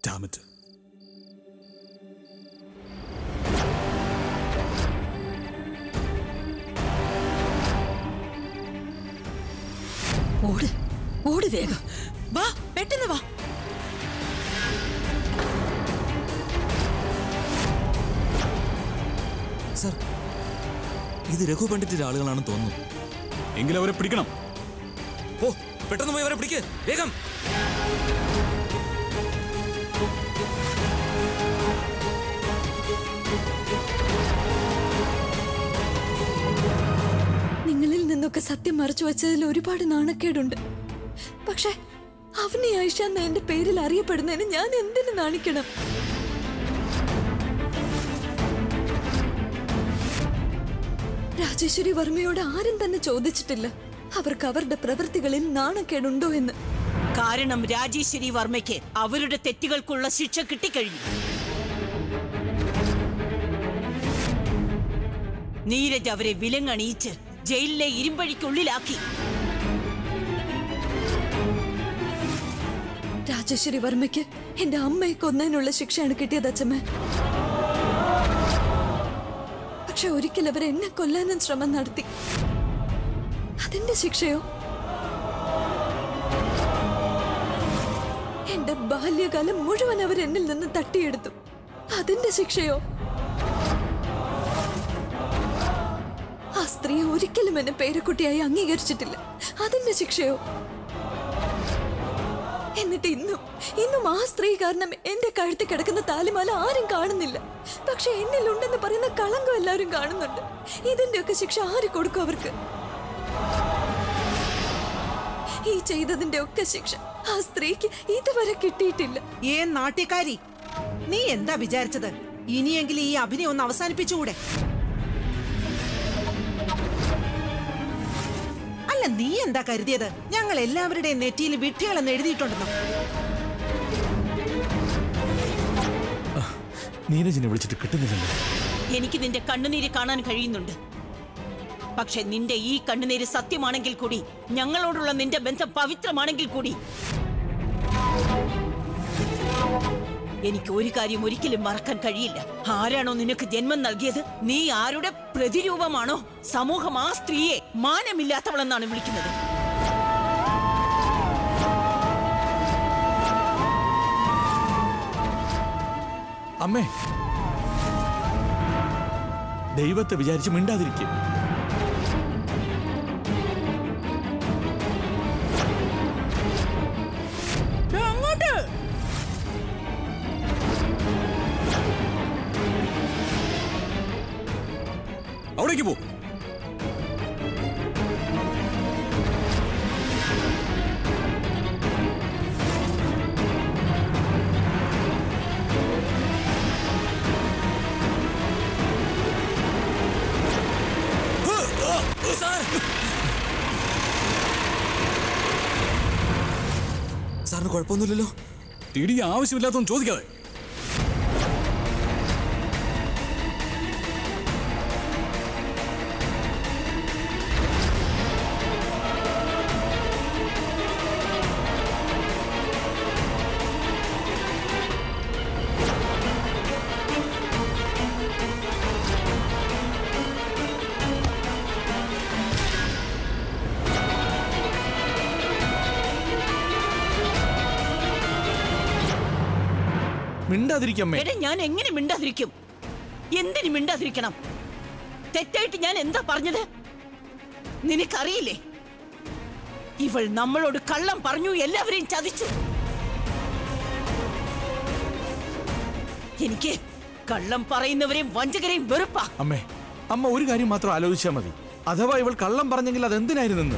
Dammit ഓട് ഓട് വേഗം വാ പെട്ടെന്ന് വാ സർ ഇത് രഘു പണ്ഡിറ്റിന്റെ ആളുകളാണെന്ന് തോന്നുന്നു എങ്കിലും അവരെ പിടിക്കണം ഓ പെട്ടെന്ന് പോയി അവരെ പിടിക്ക് വേഗം നിങ്ങളിൽ നിന്നൊക്കെ സത്യം മറച്ചു വച്ചതിൽ ഒരുപാട് നാണക്കേടുണ്ട് പക്ഷെ അവനെ ആയിഷ എന്ന എന്റെ പേരിൽ അറിയപ്പെടുന്നതിന് ഞാൻ എന്തിനു നാണിക്കണം രാജേശ്വരി വർമ്മയോട് ആരും തന്നെ ചോദിച്ചിട്ടില്ല അവർക്ക് അവരുടെ പ്രവൃത്തികളിൽ നാണക്കേടുണ്ടോ എന്ന് കാരണം രാജേശ്വരി വർമ്മയ്ക്ക് അവരുടെ തെറ്റുകൾക്കുള്ള ശിക്ഷ കിട്ടിക്കഴിഞ്ഞു നീരജ് അവരെ വിലങ്ങണിയിച്ച് ജയിലിലെ ഇരുമ്പഴിക്കുള്ളിലാക്കി രാജേശ്വരി വർമ്മയ്ക്ക് എന്റെ അമ്മയെ കൊന്നതിനുള്ള ശിക്ഷയാണ് കിട്ടിയത് അച്ഛമ്മ പക്ഷെ ഒരിക്കൽ അവർ എന്നെ കൊല്ലാനും ശ്രമം നടത്തി അതിന്റെ ശിക്ഷയോ എന്റെ ബാല്യകാലം മുഴുവൻ അവർ എന്നിൽ നിന്ന് തട്ടിയെടുത്തു അതിന്റെ ശിക്ഷയോ ആ സ്ത്രീ ഒരിക്കലും എന്നെ പേരക്കുട്ടിയായി അംഗീകരിച്ചിട്ടില്ല അതിന്റെ ശിക്ഷയോ എന്നിട്ട് ഇന്നും ഇന്നും ആ സ്ത്രീ കാരണം എന്റെ കഴുത്തിൽ കിടക്കുന്ന താലിമാല ആരും കാണുന്നില്ല പക്ഷെ എന്നിലുണ്ടെന്ന് പറയുന്ന കളങ്കം എല്ലാവരും കാണുന്നുണ്ട് ഇതിന്റെയൊക്കെ ശിക്ഷ ആര് കൊടുക്കും അവർക്ക് ഈ ചെയ്തതിന്റെ ഒക്കെ ശിക്ഷ ആ സ്ത്രീക്ക് ഇതുവരെ കിട്ടിയിട്ടില്ല ഏ നാട്യക്കാരി നീ എന്താ വിചാരിച്ചത് ഇനിയെങ്കിലും ഈ അഭിനയം ഒന്ന് അവസാനിപ്പിച്ചുകൂടെ അല്ല നീ എന്താ കരുതിയത് ഞങ്ങൾ എല്ലാവരുടെയും നെറ്റിയിൽ വിട്ടികളെന്ന് എഴുതിയിട്ടുണ്ടെന്നോ നീരജിനെ വിളിച്ചിട്ട് കിട്ടുന്നില്ലല്ലോ എനിക്ക് നിന്റെ കണ്ണുനീര് കാണാൻ കഴിയുന്നുണ്ട് പക്ഷെ നിന്റെ ഈ കണ്ണുനീര് സത്യമാണെങ്കിൽ കൂടി ഞങ്ങളോടുള്ള നിന്റെ ബന്ധം പവിത്രമാണെങ്കിൽ കൂടി എനിക്ക് ഒരു കാര്യം ഒരിക്കലും മറക്കാൻ കഴിയില്ല ആരാണോ നിനക്ക് ജന്മം നൽകിയത് നീ ആരുടെ പ്രതിരൂപമാണോ സമൂഹം ആ സ്ത്രീയെ മാനമില്ലാത്തവളെന്നാണ് വിളിക്കുന്നത് അമ്മേ ദൈവത്തെ വിചാരിച്ച് മിണ്ടാതിരിക്കും അവിടേക്ക് പോ സാർ സാറിന് കുഴപ്പമൊന്നുമില്ലല്ലോ തിടി ആവശ്യമില്ലാത്തൊന്നും ചോദിക്കാതെ മിണ്ടാതിരിക്കമ്മേ എടാ ഞാൻ എങ്ങനെ മിണ്ടാതിരിക്കും എന്തിനു മിണ്ടാതിരിക്കണം തെറ്റായിട്ട് ഞാൻ എന്താ പറഞ്ഞത് നിനക്കറിയില്ലേ ഇവൾ നമ്മളോട് കള്ളം പറഞ്ഞു എല്ലാവരെയും ചതിച്ചു എനിക്ക് കള്ളം പറയുന്നവരെയും വഞ്ചകരെയും വെറുപ്പാ അമ്മേ അമ്മ ഒരു കാര്യം മാത്രം ആലോചിച്ചാൽ മതി അഥവാ ഇവൾ കള്ളം പറഞ്ഞെങ്കിൽ അത് എന്തിനായിരുന്നെന്ന്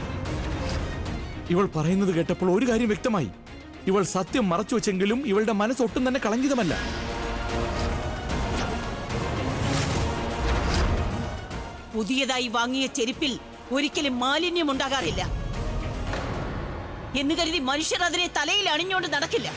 ഇവൾ പറയുന്നത് കേട്ടപ്പോൾ ഒരു കാര്യം വ്യക്തമായി ഇവൾ സത്യം മറച്ചു വെച്ചെങ്കിലും ഇവളുടെ മനസ്സ് ഒട്ടും തന്നെ കളങ്കിതമല്ല പുതിയതായി വാങ്ങിയ ചെരുപ്പിൽ ഒരിക്കലും മാലിന്യം ഉണ്ടാകാറില്ല എന്ന് കരുതി മനുഷ്യർ അതിനെ തലയിൽ അണിഞ്ഞുകൊണ്ട് നടക്കില്ല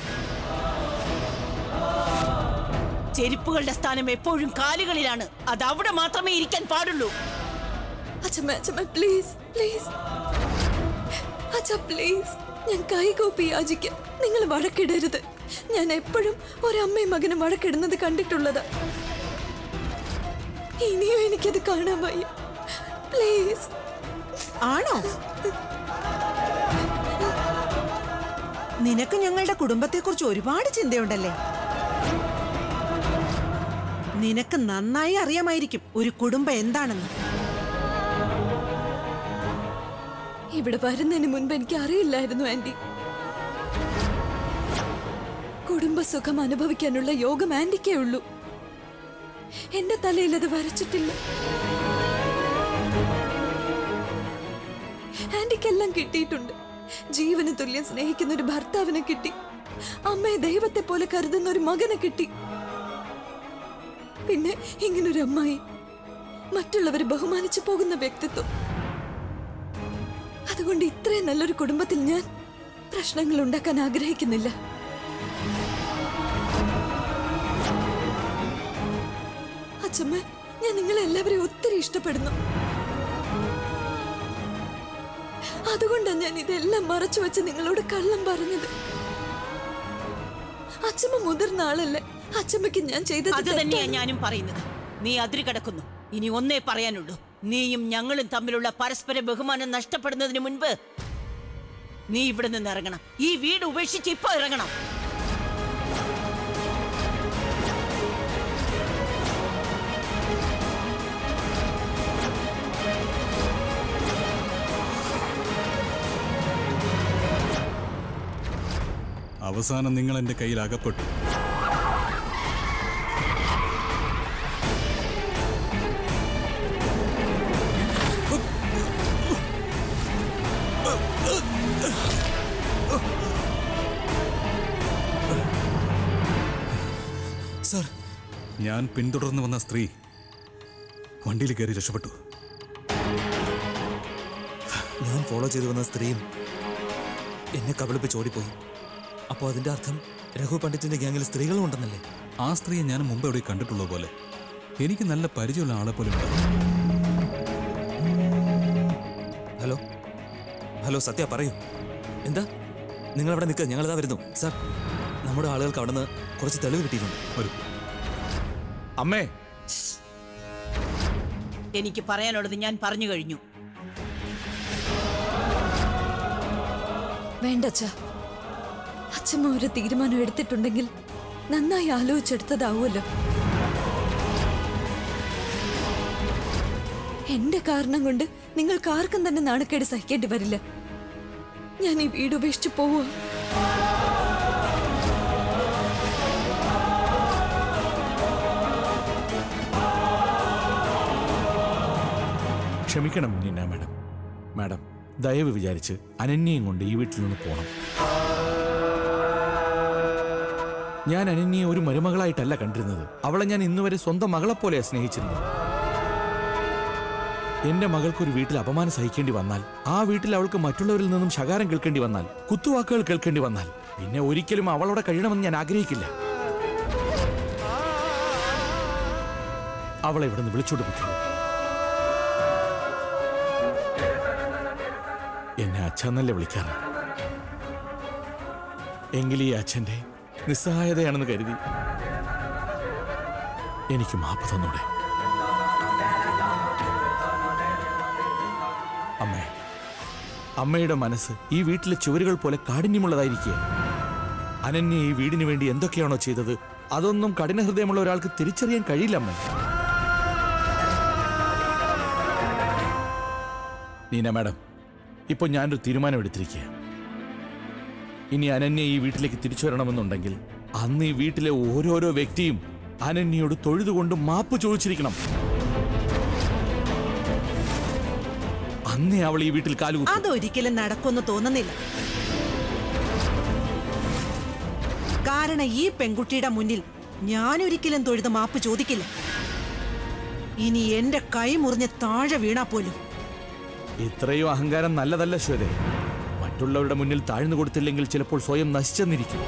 ചെരുപ്പുകളുടെ സ്ഥാനം എപ്പോഴും കാലുകളിലാണ് അത് അവിടെ മാത്രമേ ഇരിക്കാൻ പാടുള്ളൂ അച്ഛമ്മ അച്ഛമ്മ പ്ലീസ് പ്ലീസ് അച്ഛ പ്ലീസ് ഞാൻ കൈകോപ്പി യാചിക്കാം നിങ്ങൾ വഴക്കിടരുത് ഞാൻ എപ്പോഴും ഒരമ്മയും മകനും വഴക്കിടുന്നത് കണ്ടിട്ടുള്ളത് ഇനിയും എനിക്കത് കാണാൻ വയ്യ പ്ലീസ് ആണോ നിനക്ക് ഞങ്ങളുടെ കുടുംബത്തെക്കുറിച്ച് ഒരുപാട് ചിന്തയുണ്ടല്ലേ നിനക്ക് നന്നായി അറിയാമായിരിക്കും ഒരു കുടുംബം എന്താണെന്ന് ഇവിടെ വരുന്നതിന് മുൻപ് എനിക്ക് അറിയില്ലായിരുന്നു ആന്റി കുടുംബസുഖം അനുഭവിക്കാനുള്ള യോഗം ആന്റിക്കേ ഉള്ളൂ എന്റെ തലയിൽ അത് വരച്ചിട്ടില്ല ആന്റിക്കെല്ലാം കിട്ടിയിട്ടുണ്ട് ജീവന് തുല്യം സ്നേഹിക്കുന്ന ഒരു ഭർത്താവിനെ കിട്ടി അമ്മയെ ദൈവത്തെ പോലെ കരുതുന്ന ഒരു മകനെ കിട്ടി പിന്നെ ഇങ്ങനൊരു അമ്മായി മറ്റുള്ളവരെ ബഹുമാനിച്ചു പോകുന്ന വ്യക്തിത്വം അതുകൊണ്ട് ഇത്രയും നല്ലൊരു കുടുംബത്തിൽ ഞാൻ പ്രശ്നങ്ങൾ ഉണ്ടാക്കാൻ ആഗ്രഹിക്കുന്നില്ല അച്ഛമ്മ ഞാൻ നിങ്ങളെ എല്ലാവരെയും ഒത്തിരി ഇഷ്ടപ്പെടുന്നു അതുകൊണ്ടാണ് ഞാൻ ഇതെല്ലാം മറച്ചു വെച്ച് നിങ്ങളോട് കള്ളം പറഞ്ഞത് അച്ഛമ്മ മുതിർന്ന ആളല്ലേ അച്ഛമ്മയ്ക്ക് ഞാൻ ചെയ്തത് അത് തന്നെയാ തെറ്റാണ്. ഞാനും പറയുന്നത് നീ അതിര് കിടക്കുന്നു ഇനി ഒന്നേ പറയാനുള്ളൂ നീയും ഞങ്ങളും തമ്മിലുള്ള പരസ്പര ബഹുമാനം നഷ്ടപ്പെടുന്നതിന് മുൻപ് നീ ഇവിടെ നിന്ന് ഇറങ്ങണം ഈ വീട് ഉപേക്ഷിച്ച് ഇപ്പൊ ഇറങ്ങണം അവസാനം നിങ്ങൾ എൻ്റെ കയ്യിൽ അകപ്പെട്ടു സാർ ഞാൻ പിന്തുടർന്ന് വന്ന സ്ത്രീ വണ്ടിയിൽ കയറി രക്ഷപ്പെട്ടു ഞാൻ ഫോളോ ചെയ്തു വന്ന സ്ത്രീയും എന്നെ കബളിപ്പിച്ച് ഓടിപ്പോയി അപ്പോൾ അതിന്റെ അർത്ഥം രഘു പണ്ഡിറ്റിന്റെ ഗ്യാങ്ങിൽ സ്ത്രീകളും ഉണ്ടെന്നല്ലേ ആ സ്ത്രീയെ ഞാൻ മുമ്പ് എവിടെ കണ്ടിട്ടുള്ളത് പോലെ എനിക്ക് നല്ല പരിചയമുള്ള ആളെ പോലെ ഉണ്ട് ഹലോ ഹലോ സത്യ പറയൂ എന്താ നിങ്ങൾ അവിടെ നിൽക്കുക ഞങ്ങളിതാ വരുന്നു സാർ നമ്മുടെ ആളുകൾക്ക് അവിടെ നിന്ന് കുറച്ച് തെളിവ് കിട്ടിയിട്ടുണ്ട് വരൂ അമ്മേ എനിക്ക് പറയാനുള്ളത് ഞാൻ പറഞ്ഞു കഴിഞ്ഞു വേണ്ട അച്ഛ അച്ഛമ്മ ഒരു തീരുമാനം എടുത്തിട്ടുണ്ടെങ്കിൽ നന്നായി ആലോചിച്ചെടുത്തതാവുമല്ലോ എന്റെ കാരണം കൊണ്ട് നിങ്ങൾക്ക് ആർക്കും തന്നെ നാണക്കേട് സഹിക്കേണ്ടി വരില്ല ഞാൻ ഈ വീട് ഉപേക്ഷിച്ച് പോവുക ക്ഷമിക്കണം നീന മാഡം മാഡം ദയവ് വിചാരിച്ച് അനന്യയും കൊണ്ട് ഈ വീട്ടിൽ നിന്ന് പോണം ഞാൻ അനന്യയെ ഒരു മരുമകളായിട്ടല്ല കണ്ടിരുന്നത് അവളെ ഞാൻ ഇന്നുവരെ സ്വന്തം മകളെ പോലെയാ സ്നേഹിച്ചിരുന്നത് എന്റെ മകൾക്കൊരു വീട്ടിൽ അപമാനം സഹിക്കേണ്ടി വന്നാൽ ആ വീട്ടിൽ അവൾക്ക് മറ്റുള്ളവരിൽ നിന്നും ശകാരം കേൾക്കേണ്ടി വന്നാൽ കുത്തുവാക്കുകൾ കേൾക്കേണ്ടി വന്നാൽ പിന്നെ ഒരിക്കലും അവളോടെ കഴിയണമെന്ന് ഞാൻ ആഗ്രഹിക്കില്ല അവളെ ഇവിടുന്ന് വിളിച്ചോണ്ട് പറ്റുള്ളൂ എന്നെ അച്ഛന്നല്ലേ വിളിക്കാറ് എങ്കിൽ ഈ അച്ഛന്റെ നിസ്സഹായതയാണെന്ന് കരുതി എനിക്ക് മാപ്പ് തന്നൂടെ അമ്മേ അമ്മയുടെ മനസ്സ് ഈ വീട്ടിലെ ചുവരുകൾ പോലെ കാഠിന്യമുള്ളതായിരിക്കുക അനന്യ ഈ വീടിന് വേണ്ടി എന്തൊക്കെയാണോ ചെയ്തത് അതൊന്നും കഠിനഹൃദയമുള്ള ഒരാൾക്ക് തിരിച്ചറിയാൻ കഴിയില്ല അമ്മേ നീന മാഡം ഇപ്പോൾ ഞാനൊരു തീരുമാനം എടുത്തിരിക്കുക ഇനി അനന്യ ഈ വീട്ടിലേക്ക് തിരിച്ചു വരണമെന്നുണ്ടെങ്കിൽ അന്ന് ഈ വീട്ടിലെ ഓരോരോ വ്യക്തിയും അനന്യയോട് തൊഴുതുകൊണ്ട് മാപ്പ് ചോദിച്ചിരിക്കണം അന്നേ അവൾ ഈ വീട്ടിൽ കാലുകുത്തും അതൊരിക്കലും നടക്കുമെന്ന് തോന്നുന്നില്ല കാരണം ഈ പെൺകുട്ടിയുടെ മുന്നിൽ ഞാനൊരിക്കലും തൊഴുത് മാപ്പ് ചോദിക്കില്ല ഇനി എന്റെ കൈ മുറിഞ്ഞ് താഴെ വീണാ പോലും ഇത്രയും അഹങ്കാരം നല്ലതല്ല ശ്വേതേ മറ്റുള്ളവരുടെ മുന്നിൽ താഴ്ന്നു കൊടുത്തില്ലെങ്കിൽ ചിലപ്പോൾ സ്വയം നശിച്ചെന്നിരിക്കും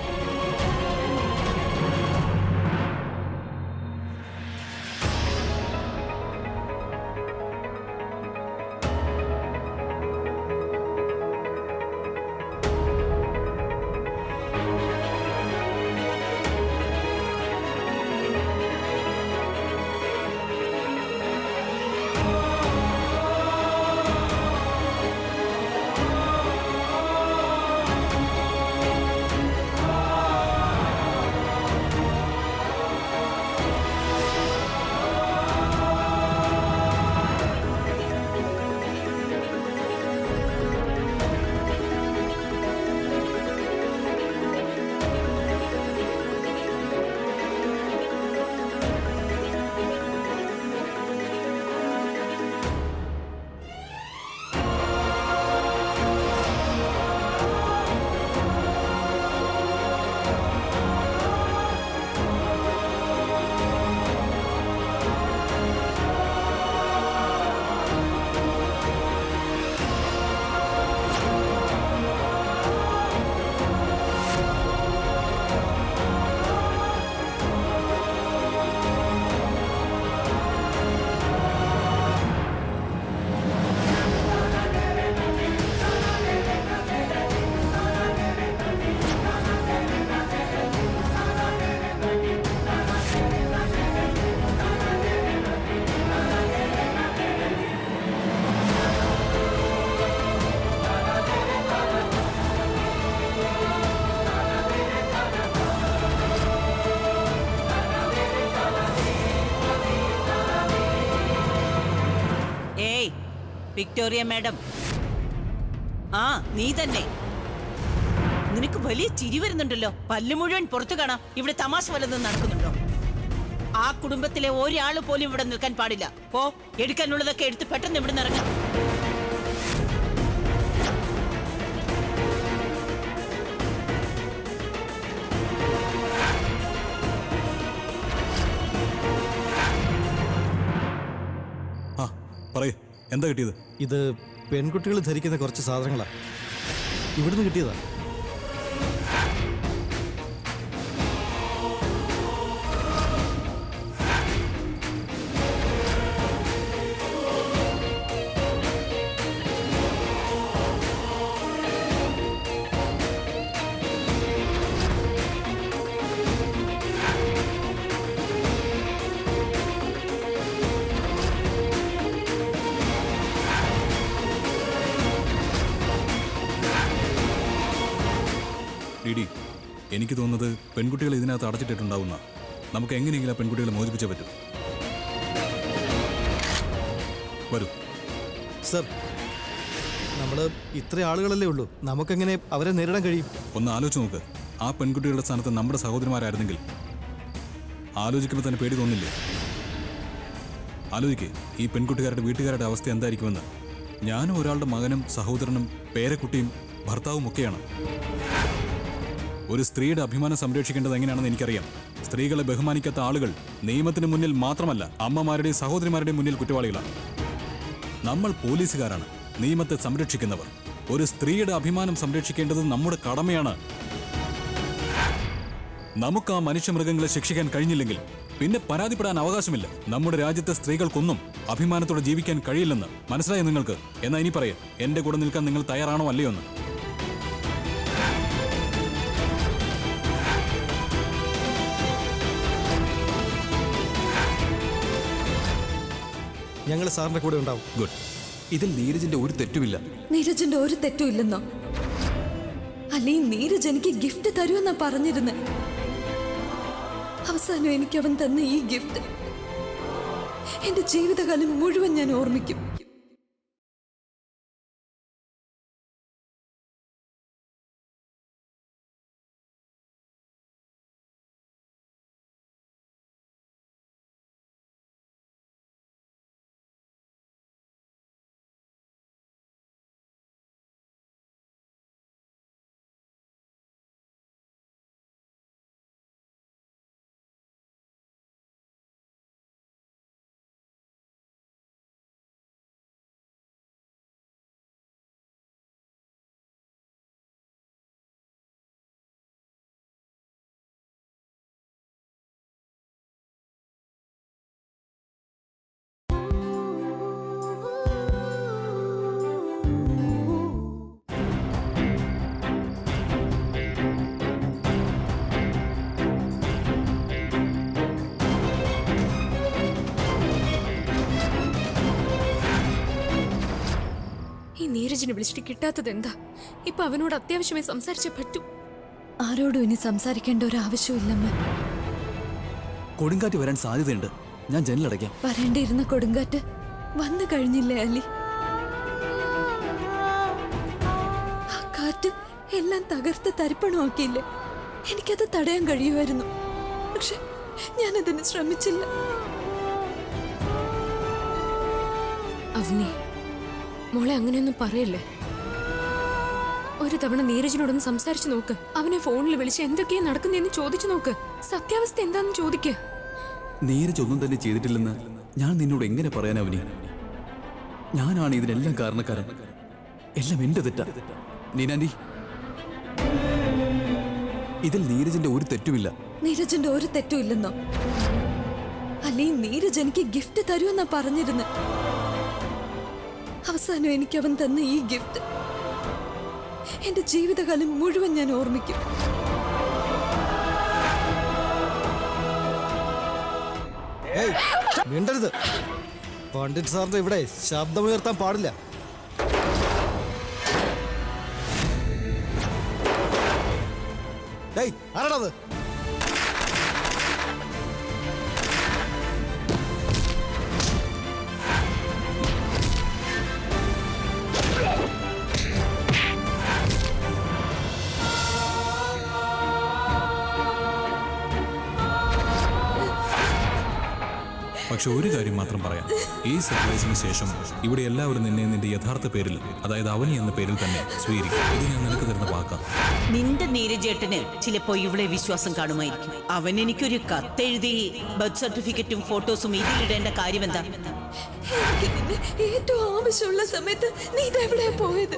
വിക്ടോറിയ മാഡം ആ നീ തന്നെ നിനക്ക് വലിയ ചിരി വരുന്നുണ്ടല്ലോ പല്ല് മുഴുവൻ പുറത്തു കാണാം ഇവിടെ തമാശ വല്ലതും നടക്കുന്നുണ്ടോ ആ കുടുംബത്തിലെ ഒരാൾ പോലും ഇവിടെ നിൽക്കാൻ പാടില്ല പോ എടുക്കാനുള്ളതൊക്കെ എടുത്ത് പെട്ടെന്ന് ഇവിടെ നിന്ന് ഇറങ്ങാം ആ പറയേ എന്താ കിട്ടിയത് ഇത് പെൺകുട്ടികൾ ധരിക്കുന്ന കുറച്ച് സാധനങ്ങളാണ് ഇവിടുന്ന് കിട്ടിയതാ ഡി ഡി എനിക്ക് തോന്നുന്നത് പെൺകുട്ടികൾ ഇതിനകത്ത് അടച്ചിട്ടിട്ടുണ്ടാവുന്ന നമുക്ക് എങ്ങനെയെങ്കിലും ആ പെൺകുട്ടികളെ മോചിപ്പിച്ചേ പറ്റും വരൂ സർ നമ്മൾ ഇത്ര ആളുകളല്ലേ ഉള്ളൂ നമുക്കെങ്ങനെ അവരെ നേരിടാൻ കഴിയും ഒന്ന് ആലോചിച്ച് നോക്ക് ആ പെൺകുട്ടികളുടെ സ്ഥാനത്ത് നമ്മുടെ സഹോദരിമാരായിരുന്നെങ്കിൽ ആലോചിക്കുമ്പോൾ തന്നെ പേടി തോന്നില്ലേ ആലോചിക്ക് ഈ പെൺകുട്ടികാരുടെ വീട്ടുകാരുടെ അവസ്ഥ എന്തായിരിക്കുമെന്ന് ഞാനും ഒരാളുടെ മകനും സഹോദരനും പേരക്കുട്ടിയും ഭർത്താവും ഒക്കെയാണ് ഒരു സ്ത്രീയുടെ അഭിമാനം സംരക്ഷിക്കേണ്ടത് എങ്ങനെയാണെന്ന് എനിക്കറിയാം സ്ത്രീകളെ ബഹുമാനിക്കാത്ത ആളുകൾ നിയമത്തിന് മുന്നിൽ മാത്രമല്ല അമ്മമാരുടെയും സഹോദരിമാരുടെയും മുന്നിൽ കുറ്റവാളികളാണ് നമ്മൾ പോലീസുകാരാണ് നിയമത്തെ സംരക്ഷിക്കുന്നവർ ഒരു സ്ത്രീയുടെ അഭിമാനം സംരക്ഷിക്കേണ്ടത് നമ്മുടെ കടമയാണ് നമുക്ക് ആ മനുഷ്യമൃഗങ്ങളെ ശിക്ഷിക്കാൻ കഴിഞ്ഞില്ലെങ്കിൽ പിന്നെ പരാതിപ്പെടാൻ അവകാശമില്ല നമ്മുടെ രാജ്യത്തെ സ്ത്രീകൾക്കൊന്നും അഭിമാനത്തോടെ ജീവിക്കാൻ കഴിയില്ലെന്ന് മനസ്സിലായോ നിങ്ങൾക്ക് എന്നാ ഇനി പറയേ എന്റെ കൂടെ നിൽക്കാൻ നിങ്ങൾ തയ്യാറാണോ അല്ലയോ എന്ന് ഞങ്ങൾ സാറിൻ്റെ കൂടെ ഉണ്ടാവും ഗുഡ് ഇതിൽ നീരജിന്റെ ഒരു തെറ്റുമില്ല നീരജിന്റെ ഒരു തെറ്റും ഇല്ലെന്നോ അല്ല ഈ നീരജ് എനിക്ക് ഗിഫ്റ്റ് തരുമെന്നാ പറഞ്ഞിരുന്നെ അവസാനം എനിക്ക് അവൻ തന്ന ഈ ഗിഫ്റ്റ് എന്റെ ജീവിതകാലം മുഴുവൻ ഞാൻ ഓർമ്മിക്കും ഈ നീരജിനെ വിളിച്ചിട്ട് കിട്ടാത്തത് എന്താ ഇപ്പൊ അവനോട് അത്യാവശ്യമായി സംസാരിച്ചേ പറ്റൂ ആരോടും ഇനി സംസാരിക്കേണ്ട ഒരു ആവശ്യമില്ലമ്മ കൊടുങ്കാറ്റ് വരാൻ സാധ്യതയുണ്ട് ഞാൻ ജനലടയ്ക്കാം വരേണ്ടിയിരുന്ന കൊടുങ്കാറ്റ് വന്നു കഴിഞ്ഞില്ലേ അലി ആ കാറ്റ് എല്ലാം തകർത്ത് തരിപ്പണമാക്കിയില്ലേ എനിക്കത് തടയാൻ കഴിയുമായിരുന്നു പക്ഷെ ഞാനതിന് ശ്രമിച്ചില്ല അവനെ മോളെ അങ്ങനെയൊന്നും പറയല്ലേ ഒരു തവണ നീരജിനോടൊന്ന് സംസാരിച്ചു നോക്ക് അവനെ ഫോണിൽ വിളിച്ച് എന്തൊക്കെയാ നടക്കുന്നതെന്ന് ചോദിച്ചു നോക്ക് സത്യാവസ്ഥ എന്താന്ന് ചോദിക്ക് നീരജ് ഒന്നും തന്നെ ചെയ്തിട്ടില്ലെന്ന് ഞാൻ നിന്നോട് എങ്ങനെ പറയാനാവിനി ഞാനാണ് ഇതിനെല്ലാം കാരണക്കാരൻ എല്ലാം എന്റെ തെറ്റാ നീനാൻഡി ഇതിൽ നീരജിന്റെ ഒരു തെറ്റുമില്ല നീരജിന്റെ ഒരു തെറ്റും ഇല്ലെന്നോ അല്ലേ നീരജ് എനിക്ക് ഗിഫ്റ്റ് തരുമെന്നാ പറഞ്ഞിരുന്നു അവസാനം എനിക്ക് അവൻ തന്ന ഈ ഗിഫ്റ്റ് എന്റെ ജീവിതകാലം മുഴുവൻ ഞാൻ ഓർമ്മിക്കും ഏയ് മിണ്ടരുത് പണ്ഡിറ്റ് സാറിന്റെ ഇവിടെ ശബ്ദമുയർത്താൻ പാടില്ല ഏയ് ആരാണത് പക്ഷെ ഒരു കാര്യം മാത്രം പറയാം ഈ സർപ്രൈസിന് ശേഷം ഇവിടെ എല്ലാവരും നിന്നെ നിന്റെ യഥാർത്ഥ പേരിൽ അതായത് അവനി എന്ന പേരിൽ തന്നെ സ്വീകരിക്കും ഇത് ഞാൻ നിനക്ക് തരുന്ന വാക്കാം നിന്റെ നീരജേട്ടന് ചിലപ്പോ ഇവിടെ വിശ്വാസം കാണുമായിരിക്കും അവൻ എനിക്കൊരു കത്തെഴുതി ബർത്ത് സർട്ടിഫിക്കറ്റും ഫോട്ടോസും ഇതിലിടേണ്ട കാര്യം എന്താ എനിക്ക് നിന്നെ ഏറ്റവും ആവശ്യമുള്ള സമയത്ത് നീ ഇതെവിടെയാ പോയത്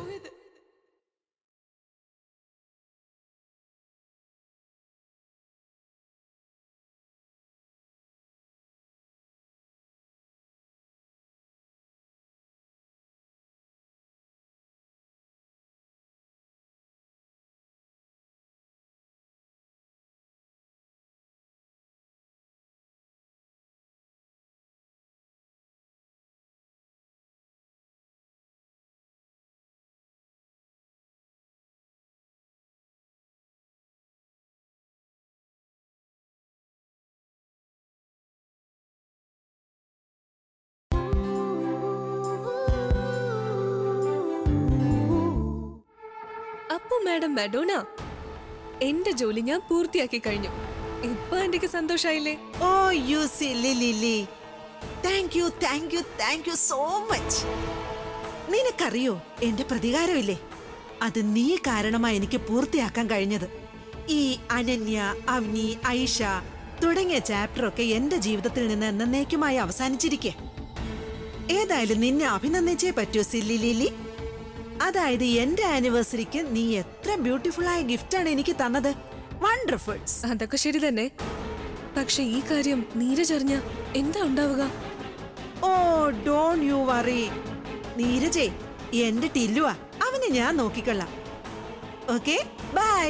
അപ്പൊ മാഡം മഡോണ എന്റെ ജോലി ഞാൻ പൂർത്തിയാക്കി കഴിഞ്ഞു ഇപ്പൊ എനിക്ക് സന്തോഷായില്ലേ oh you silly Lilly thank you thank you thank you so much നിനക്കറിയോ എന്റെ പ്രതികാരമില്ലേ അത് നീ കാരണമാ എനിക്ക് പൂർത്തിയാക്കാൻ കഴിഞ്ഞത് ഈ അനന്യ അവനി ഐഷ തുടങ്ങിയ ചാപ്റ്ററൊക്കെ എന്റെ ജീവിതത്തിൽ നിന്ന് എന്നേക്കുമായി അവസാനിച്ചിരിക്കെ ഏതായാലും നിന്നെ അഭിനന്ദിച്ചേ പറ്റൂ സില്ലി ലില്ലി അതായത് എന്റെ ആനിവേഴ്സറിക്ക് നീ എത്ര ബ്യൂട്ടിഫുൾ ആയ ഗിഫ്റ്റാണ് എനിക്ക് തന്നത് വണ്ടർഫുൾ അതൊക്കെ ശരി തന്നെ പക്ഷെ ഈ കാര്യം നീരജ് അറിഞ്ഞ എന്താ ഉണ്ടാവുക ഓ ഡോൺ യു വറി നീരജേ എന്റെ ടില്ലുവാ അവനെ ഞാൻ നോക്കിക്കൊള്ളാം ഓക്കെ ബൈ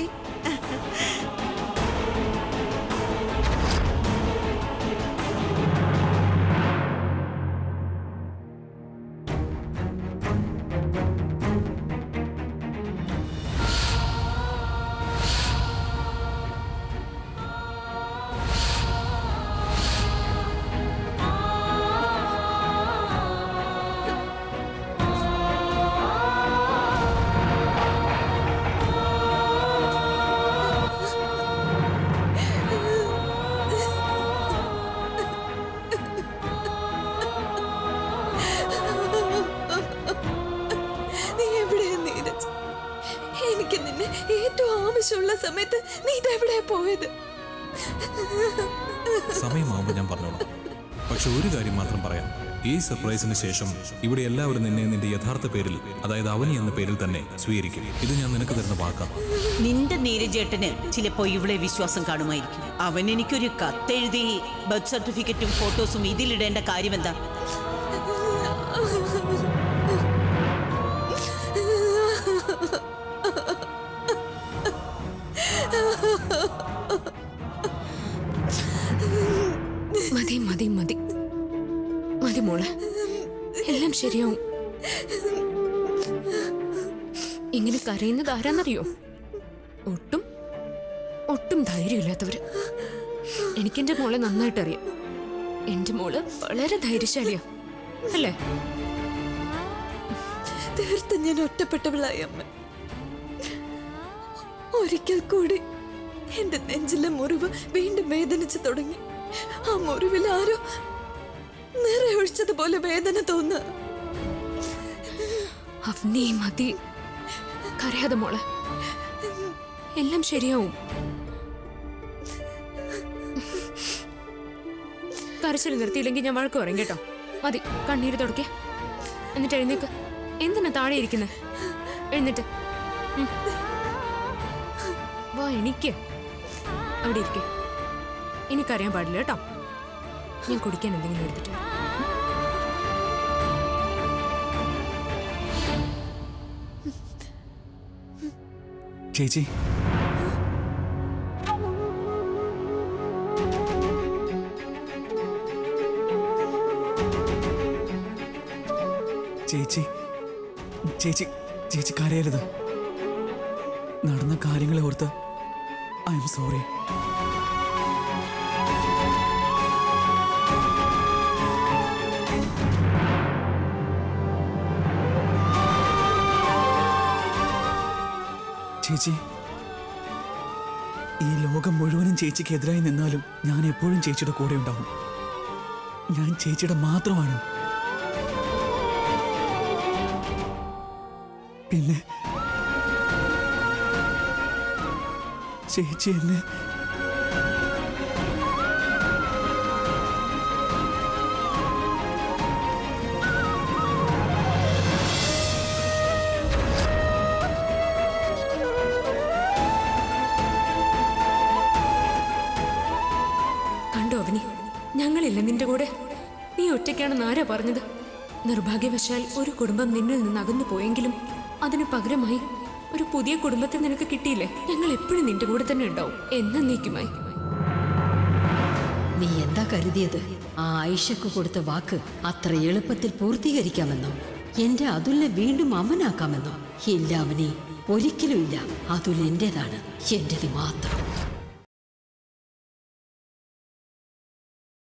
നീ എവിടെയാ നീരജ് എനിക്ക് നിന്നെ ഏറ്റവും ആവശ്യമുള്ള സമയത്ത് നീ ഇതെവിടെയാ പോയത് സമയമാവുമ്പോൾ ഞാൻ പറഞ്ഞോളാം പക്ഷെ ഒരു കാര്യം മാത്രം പറയാം ഈ സർപ്രൈസിന് ശേഷം ഇവിടെ എല്ലാവരും നിന്നെ നിന്റെ യഥാർത്ഥ പേരിൽ അതായത് അവനി എന്ന പേരിൽ തന്നെ സ്വീകരിക്കും ഇത് ഞാൻ നിനക്ക് തരുന്ന വാക്കാം നിന്റെ നീരജേട്ടന് ചിലപ്പോ ഇവിടെ വിശ്വാസം കാണുമായിരിക്കും അവൻ എനിക്കൊരു കത്തെഴുതി ബർത്ത് സർട്ടിഫിക്കറ്റും ഫോട്ടോസും ഇതിലിടേണ്ട കാര്യം എന്താ മതി മതി മതി മതി മോളെ എല്ലാം ശരിയാവും ഇങ്ങനെ കരയുന്നത് ആരാന്നറിയോ ഒട്ടും ഒട്ടും ധൈര്യമില്ലാത്തവര് എനിക്കെന്റെ മോളെ നന്നായിട്ട് അറിയാം എന്റെ മോള് വളരെ ധൈര്യശാലിയാ അല്ലേ തീർത്തും ഞാൻ ഒറ്റപ്പെട്ടവളായി അമ്മ ഒരിക്കൽ കൂടി എന്റെ നെഞ്ചിലെ മുറിവ് വീണ്ടും വേദനിച്ചു തുടങ്ങി ആ മുറിവിൽ ആരോ നിറയൊഴിച്ചതുപോലെ വേദന തോന്നുക അവനീ മതി കരയാതെ മോളെ എല്ലാം ശരിയാവും കരച്ചിൽ നിർത്തിയില്ലെങ്കിൽ ഞാൻ വഴക്ക് പറയും കേട്ടോ മതി കണ്ണീര് തുടക്കേ എന്നിട്ട് എഴുന്നേക്ക് എന്തിനാ താഴെ ഇരിക്കുന്നത് എഴുന്നിട്ട് ഉം. വാ എനിക്ക് അവിടെ ഇരിക്കെ ഇനി കരയാൻ പാടില്ല കേട്ടോ ഞാൻ കുടിക്കാൻ എന്തെങ്കിലും എടുത്തിട്ട് വരാം. ചേച്ചി ചേച്ചി ചേച്ചി ചേച്ചി കരയരുത് നടന്ന കാര്യങ്ങളെ ഓർത്ത് ഐ എം സോറി ചേച്ചി ഈ ലോകം മുഴുവനും ചേച്ചിക്ക് എതിരായി നിന്നാലും ഞാൻ എപ്പോഴും ചേച്ചിയുടെ കൂടെ ഉണ്ടാവും ഞാൻ ചേച്ചിയുടെ മാത്രമാണ് പിന്നെ ചേച്ചി എന്നെ കണ്ടോ അവനി ഞങ്ങളില്ല നിന്റെ കൂടെ നീ ഒറ്റയ്ക്കാണെന്ന് ആരാ പറഞ്ഞത് നിർഭാഗ്യവശാൽ ഒരു കുടുംബം നിന്നിൽ നിന്ന് അകന്നു പോയെങ്കിലും അതിനു പകരമായി ഒരു പുതിയ കുടുംബത്തെ നിനക്ക് കിട്ടിയില്ലേ ഞങ്ങൾ എപ്പോഴും നിന്റെ കൂടെ തന്നെ ഉണ്ടാവും എന്നേക്കുമായി നീ എന്താ കരുതിയത് ആ ആയിഷക്ക് കൊടുത്ത വാക്ക് അത്ര എളുപ്പത്തിൽ പൂർത്തീകരിക്കാമെന്നോ എന്റെ അതുലിനെ വീണ്ടും അമ്മനാക്കാമെന്നോ ഇല്ല അവനെ ഒരിക്കലും ഇല്ല അതുൽ എന്റേതാണ് എന്റേത് മാത്രം